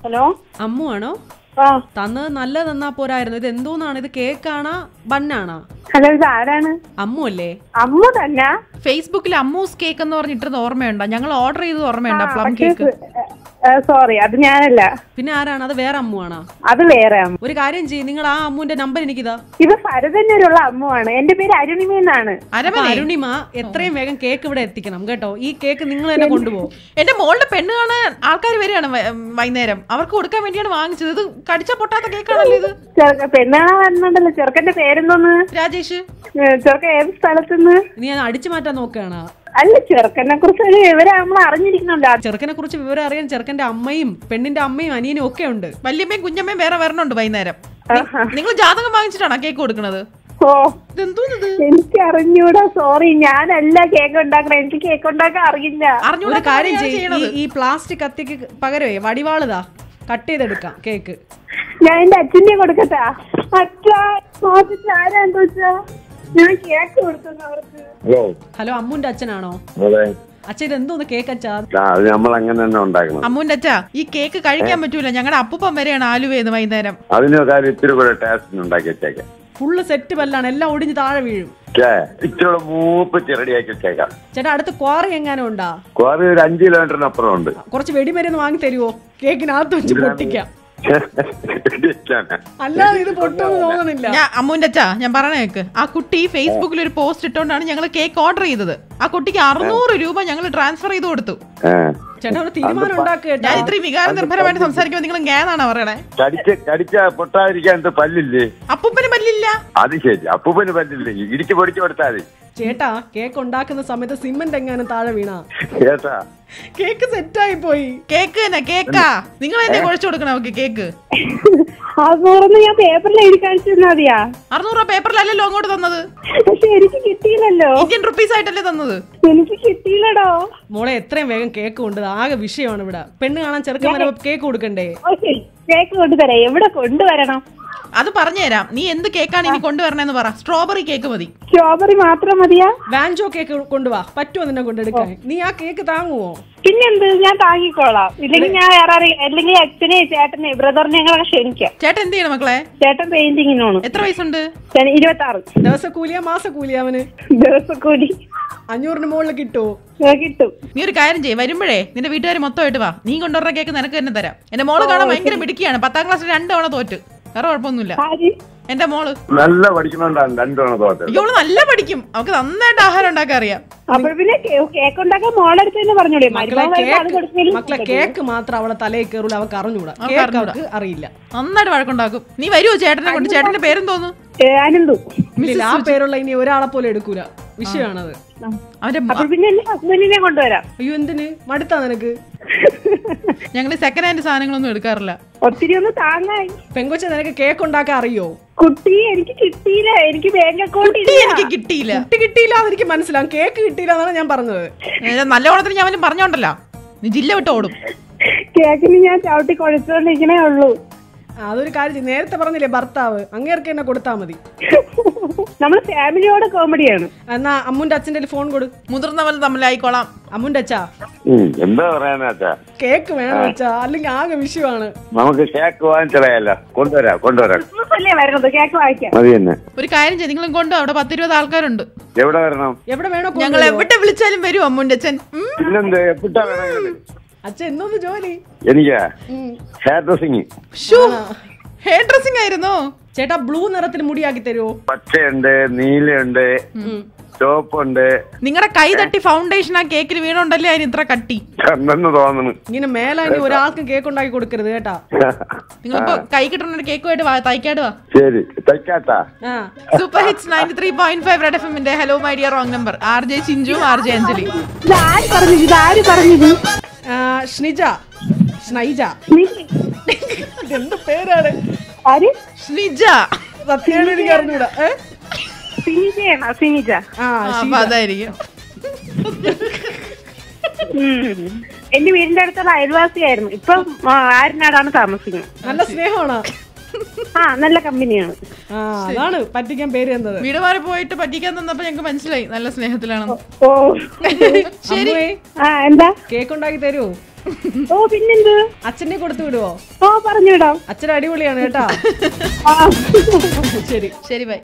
Hello Ammu ആണോ ആ തന്നത് നല്ല തന്നാ പോരായിരുന്നു ഇത് എന്തോന്നാണ് ഇത് കേക്കാണാ ബണ്ണാണാ ഹലോ ഇത് ആരാണ് അമ്മു അല്ലേ അമ്മ തന്നെ ഫേസ്ബുക്കിൽ അമ്മൂസ് കേക്ക് എന്ന് പറഞ്ഞിട്ടത് ഓർമ്മയുണ്ടോ ഞങ്ങൾ ഓർഡർ ചെയ്തത് ഓർമ്മയുണ്ടോ പ്ലം പക്ഷേ കേക്ക് സോറി അത് ഞാനല്ല പിന്നെ ആരാണ് അത് വേറെ അമ്മു ആണോ അത് വേറെ അമ്മ ഒരു കാര്യം ചെയ്യും നിങ്ങൾ ആ അമ്മുവിന്റെ നമ്പർ എനിക്കിതാ ഇത് ഭരതന്നൂരുള്ള അമ്മുവാണ് എന്റെ പേര് അരുണിമ എന്നാണ് അപ്പൊ അരമനെ അരുണിമ എത്രയും വേഗം കേക്ക് ഇവിടെ എത്തിക്കണം കേട്ടോ ഈ കേക്ക് നിങ്ങൾ തന്നെ കൊണ്ടുപോകും എന്റെ മോളുടെ പെണ്ണ് കാണാൻ ആൾക്കാർ വരികയാണ് വൈ- വൈകുന്നേരം അവർക്ക് കൊടുക്കാൻ വേണ്ടിയാണ് വാങ്ങിച്ചത് ഇത് കടിച്ച പൊട്ടാത്ത കേക്കാണല്ലോ ഇത് ചെറുക്ക പെണ്ണാണ വരുന്നുണ്ടല്ലോ ചെറുക്കന്റെ പേരെന്തോന്ന് രാജേഷ് ഏ, ചെറുക്കൻ ഏത് സ്ഥലത്തുനിന്ന് നീ ഞാൻ അടിച്ചു മാറ്റാൻ നോക്കുകയാണ് അല്ല ചെറുക്കനെ കുറിച്ച് ഒരു വിവരം നമ്മൾ അറിഞ്ഞിരിക്കണല്ലോ ചെറുക്കനെ കുറിച്ച് വിവരം അറിയാൻ ചെറുക്കന്റെ അമ്മയും പെണ്ണിന്റെ അമ്മയും അനിയനും ഒക്കെ ഉണ്ട് വല്യമ്മയും കുഞ്ഞമ്മയും വേറെ വരണുണ്ട് വൈകുന്നേരം നിങ്ങൾ ജാതകം വാങ്ങിച്ചിട്ടാണോ കേക്ക് കൊടുക്കണത് ഓ ഇതെന്തോന്നിത് എനിക്ക് അറിഞ്ഞൂടാ സോറി ഞാനല്ല കേക്ക് ഉണ്ടാക്കണേ എനിക്ക് കേക്ക് ഉണ്ടാക്കാൻ അറിയില്ല ഒരു അറിഞ്ഞൂടാ കാര്യം കാര്യമാണ് ചെയ്യും ചെയ്യണത് ഈ പ്ലാസ്റ്റിക് കത്തിക്ക് പകരമേ വടിവാളുതാ കട്ട് ചെയ്തെടുക്കാം കേക്ക് ഞാൻ എന്റെ അച്ഛന്റെ കൊടുക്കട്ടാ അച്ഛാ നോക്കിട്ട് ആരാ എന്താ വെച്ചാ ഞാൻ കേക്ക് കൊടുത്തു അവർക്ക് ഹലോ ഹലോ അമ്മുന്റെ അച്ഛനാണോ അതെ അച്ഛൻ ഇത് എന്തോന്ന് കേക്ക് അച്ഛാ ആ, അത് നമ്മൾ അങ്ങനെ തന്നെ ഉണ്ടാക്കണം അമ്മൂന്റെ അച്ഛാ ഈ കേക്ക് കഴിക്കാൻ പറ്റൂല ഞങ്ങളുടെ അപ്പൂപ്പൻ വരെയാണ് ആലുവയെന്ന് വൈകുന്നേരം അതിന് കാര്യം ഇത്തിരി കൂടെ ടേസ്റ്റിന് ഉണ്ടാക്കി വെച്ചേക്കാം ഫുള്ള് സെറ്റ് പല്ലാണ് എല്ലാം ഒടിഞ്ഞ് താഴെ വീഴും ഛേ, ഇത്തിരി കൂടെ മൂപ്പിച്ച് റെഡിയാക്കി വെച്ചേക്കാം ചേട്ടാ അടുത്ത് ക്വാറി എങ്ങാനും ഉണ്ടാ കുറെ ഒരു അഞ്ച് കിലോമീറ്ററിനപ്പുറം ഉണ്ട് കുറച്ച് വെടിമരുന്ന് വാങ്ങി തരുവോ കേക്കിനകത്ത് വെച്ച് പൊട്ടിക്കാം ഇടിക്കാനാ. അല്ലാതെ ഇത് പൊട്ടുമെന്ന് തോന്നണില്ല ഞാൻ അമ്മൂന്റെ അച്ഛാ ഞാൻ പറഞ്ഞ കേക്ക് ആ കുട്ടി ഫേസ്ബുക്കിൽ ഒരു പോസ്റ്റ് ഇട്ടോണ്ടാണ് ഞങ്ങൾ കേക്ക് ഓർഡർ ചെയ്തത് ആ കുട്ടിക്ക് അറുന്നൂറ് രൂപ ഞങ്ങൾ ട്രാൻസ്ഫർ ചെയ്ത് കൊടുത്തു ഏ. ചേട്ടാ ഒരു തീരുമാനം ഉണ്ടാക്കുക കേട്ടോ ഞാൻ ഇത്രയും വികാര നിർഭരമായിട്ട് സംസാരിക്കുമ്പോൾ നിങ്ങൾ ഗ്യാനാണോ പറയണേ കടിച്ച് കടിച്ച പൊട്ടാതിരിക്കാൻ എന്ത് പല്ലില്ലേ അപ്പൂപ്പന് പല്ലില്ല അത് ശരി അപ്പൂപ്പന് പല്ലില്ലേ ഇടിച്ച് പൊടിച്ച് കൊടുത്താൽ മതി ചേട്ടാ കേക്ക് ഉണ്ടാക്കുന്ന സമയത്ത് സിമന്റ് എങ്ങാനും താഴെ വീണാ കേട്ടാ കേക്ക് സെറ്റായി പോയി കേക്ക് തന്നെ കേക്കാ നിങ്ങൾ തന്നെ കുഴച്ചു കൊടുക്കണം അവർക്ക് കേക്ക് അത് തുറന്ന് ഞാൻ പേപ്പറിൽ എഴുതി കാണിച്ചു തന്നാ മതിയാ അറുന്നൂറ് രൂപ പേപ്പറിലല്ലല്ലോ അങ്ങോട്ട് തന്നത് പക്ഷെ എനിക്ക് കിട്ടിയില്ലല്ലോ ഇന്ത്യൻ റുപ്പീസ് ആയിട്ടല്ലേ തന്നത് എനിക്ക് കിട്ടിയില്ലടോ മോളെ എത്രയും വേഗം കേക്ക് കൊണ്ട് ആകെ വിഷയമാണ് ഇവിടെ പെണ്ണ് കാണാൻ ചെറുക്കൻ വരെ കേക്ക് കൊടുക്കണ്ടേ ഓക്കെ കേക്ക് കൊണ്ടുതരാം എവിടെ കൊണ്ടുവരണം അത് പറഞ്ഞുതരാം നീ എന്ത് കേക്കാണ് ഇനി കൊണ്ടുവരണെന്ന് പറ സ്ട്രോബെറി കേക്ക് മതി സ്ട്രോബെറി മാത്രം മതിയാ വാൻജോ കേക്ക് കൊണ്ടുവാ പറ്റുമോ നിന്നെ കൊണ്ടെടുക്കാൻ നീ ആ കേക്ക് താങ്ങുവോ പിന്നെന്ത് ഞാൻ താങ്ങിക്കോളാം ഇല്ലെങ്കിൽ ഞാൻ വേറെ ആരെ- അല്ലെങ്കിൽ അച്ഛനെ ചേട്ടനെ ബ്രദറിനെ ഞങ്ങളെ ക്ഷണിക്കാം ചേട്ടൻ എന്ത് ചെയ്യണം മക്കളെ ചേട്ടൻ പെയിന്റിങ്ങിനോണ് എത്ര വയസ്സുണ്ട് ഇരുപത്തി ആറ് ദിവസക്കൂലിയാ മാസക്കൂലിയാ അവന് ദിവസക്കൂലി അഞ്ഞൂറിന് മുകളിൽ കിട്ടുമോ ഏ, കിട്ടും നീ ഒരു കാര്യം ചെയ്യ് വരുമ്പോഴേ നിന്റെ വീട്ടുകാർ മൊത്തമായിട്ട് വാ നീ കൊണ്ടുവരുന്ന കേക്ക് നിനക്ക് തന്നെ തരാം എന്റെ മോള് കാണാൻ ഭയങ്കര മിടുക്കിയാണ് പത്താം ക്ലാസ്സിൽ രണ്ട് തവണ തോറ്റ് വേറെ കുഴപ്പമൊന്നുമില്ല ആര് എന്റെ മോള് നല്ല പഠിക്കണോണ്ടാണ് രണ്ടു തവണ തോറ്റത് അയ്യോള് നല്ല പഠിക്കും അവൾക്ക് നന്നായിട്ട് ആഹാരം ഉണ്ടാക്കാൻ അറിയാം അപ്പോൾ പിന്നെ കേ- കേക്ക് ഉണ്ടാക്കാൻ മോളെടുത്ത് തന്നെ പറഞ്ഞോളൂ മക്കളെ മരുമകൾ വരുമ്പോ അത് കേക്ക് കൊടുക്കലും മക്കളെ കേക്ക് മാത്രം അവളെ തലയിൽ കയറൂല അവൾക്ക് അറിഞ്ഞൂടാ അവൾക്ക് കേക്ക് അറിഞ്ഞൂടാ. അവൾക്ക് അറിയില്ല നന്നായിട്ട് വഴക്കുണ്ടാക്കും നീ വരുമോ ചേട്ടനെ കൊണ്ട് ചേട്ടന്റെ പേരും തോന്നു ഏ, ആനന്ദു ഇല്ല, ആ പേരുള്ള ഇനി ഒരാളെ പോലെ എടുക്കൂല വിഷയമാണത് അവന്റെ അപ്പൊ പിന്നെ എന്റെ ഹസ്ബൻഡിനെ കൊണ്ടുവരാം അയ്യോ എന്തിന് മടുത്താ നിനക്ക് ഞങ്ങൾ സെക്കൻഡ് ഹാൻഡ് സാധനങ്ങളൊന്നും എടുക്കാറില്ല ഒത്തിരി ഒന്ന് താങ്ങായി പെങ്കൊച്ച നിനക്ക് കേക്ക് ഉണ്ടാക്കാൻ അറിയോ കുട്ടി എനിക്ക് കിട്ടിയില്ല എനിക്ക് ബാങ്ക് അക്കൗണ്ട് കുട്ടി എനിക്ക് കിട്ടിയില്ല കുട്ടി കിട്ടിയില്ല അതെനിക്ക് മനസ്സിലാവും കേക്ക് കിട്ടിയില്ല എന്നാണ് ഞാൻ പറഞ്ഞത് ഏ, നല്ല ഓണത്തിന് ഞാൻ അവന് പറഞ്ഞോണ്ടല്ലോ നീ ജില്ല വിട്ട് ഓടും കേക്കിന് ഞാൻ ചവിട്ടി കുഴച്ചോണ്ടിരിക്കണേ ഉള്ളൂ ആ, അതൊരു കാര്യം ചെയ്യ്. നേരത്തെ പറഞ്ഞില്ലേ ഭർത്താവ് അങ്ങേർക്ക് എന്നെ കൊടുത്താ മതി നമ്മൾ ഫാമിലിയോടെ കോമഡിയാണ് എന്നാ അമ്മുന്റെ അച്ഛന്റെ ഫോൺ കൊടു മുതിർന്നവർ തമ്മിലായിക്കോളാം അമ്മുന്റെ അച്ഛാ ഉം, എന്താ പറയാനാച്ചാ കേക്ക് വേണം വെച്ചാ അല്ലെങ്കിൽ ആകെ വിഷയമാണ് നമുക്ക് കേക്ക് വാങ്ങിച്ചളയല്ലോ കൊണ്ടുവരാം കൊണ്ടുവരാം ക്രിസ്മസ് അല്ലേ വരുന്നത് കേക്ക് വാങ്ങിക്കാം മതി തന്നെ ഒരു കാര്യം ചെയ്ത് നിങ്ങളും കൊണ്ട് അവിടെ പത്തിരുപത് ആൾക്കാരുണ്ട് എവിടെ വരണം എവിടെ വേണോ ഞങ്ങൾ കൊണ്ടുവരുവോ? എവിടെ വിളിച്ചാലും വരും അമ്മുന്റെ അച്ഛൻ ഉം. പിന്നെന്ത് എപ്പിട്ടാ വേണമെങ്കിലും അച്ഛൻ എന്നൊന്ന് ജോലി എനിക്ക് ഹെയർ ഡ്രസ്സിങ് ശ്ശോ, ഹെയർ ഡ്രസ്സിംഗ് ആയിരുന്നോ ചേട്ടാ ബ്ലൂ നിറത്തിൽ മുടിയാക്കി തരുമോ പച്ചയുണ്ട് നീലയുണ്ട് ചുവപ്പുണ്ട് നിങ്ങളുടെ കൈ തട്ടി ഫൗണ്ടേഷൻ ആ കേക്കിൽ വീണുണ്ടല്ലേ അതിന് ഇത്ര കട്ടി കണ്ണെന്ന് തോന്നുന്നു ഇങ്ങനെ മേലാനി ഒരാൾക്കും കേക്ക് ഉണ്ടാക്കി കൊടുക്കരുത് കേട്ടാ നിങ്ങളിപ്പോ കൈ കിട്ടുന്ന ഒരു കേക്കുമായിട്ട് വാ തയ്ക്കാട് വാ ശരി തയ്ക്കാത്താ ആ super hits ninety three point five red F എമ്മിന്റെ hello my dear wrong number R J Chinchu R J Anjali ഇത് ആര് പറഞ്ഞത് ഇത് ആര് പറഞ്ഞത് ആ, ഷ്നിജ ഷ്നൈജ നീ- ഇതെന്ത് പേരാണ് ആര് സ്നിജ സത്യം എനിക്ക് അറിഞ്ഞൂടാ ഏ? സിനിജയാണോ സിനിജ ആ ആ, ഷീജ. അപ്പൊ അതായിരിക്കും ഉം. എന്റെ വീടിന്റെ അടുത്തുള്ള അയൽവാസിയായിരുന്നു ഇപ്പൊ ആരിനാടാണ് താമസിക്കുന്നത് നല്ല സ്നേഹമാണ് ആ നല്ല കമ്പനിയാണ് ആ അതാണ് പറ്റിക്കാൻ പേര് തന്നത് വീട് മാറി പോയിട്ട് പറ്റിക്കാൻ തന്നപ്പോ ഞങ്ങൾക്ക് മനസ്സിലായി നല്ല സ്നേഹത്തിലാണെന്ന് ഓ ശരി അമ്മുവേ ആ എന്താ കേക്ക് ഉണ്ടാക്കി തരുമോ ഓ പിന്നെന്ത് അച്ഛനെ കൊടുത്തു വിടുവോ ഓ പറഞ്ഞുവിടാം അച്ഛൻ അടിപൊളിയാണ് കേട്ടോ ആ ശരി ശരി ബൈ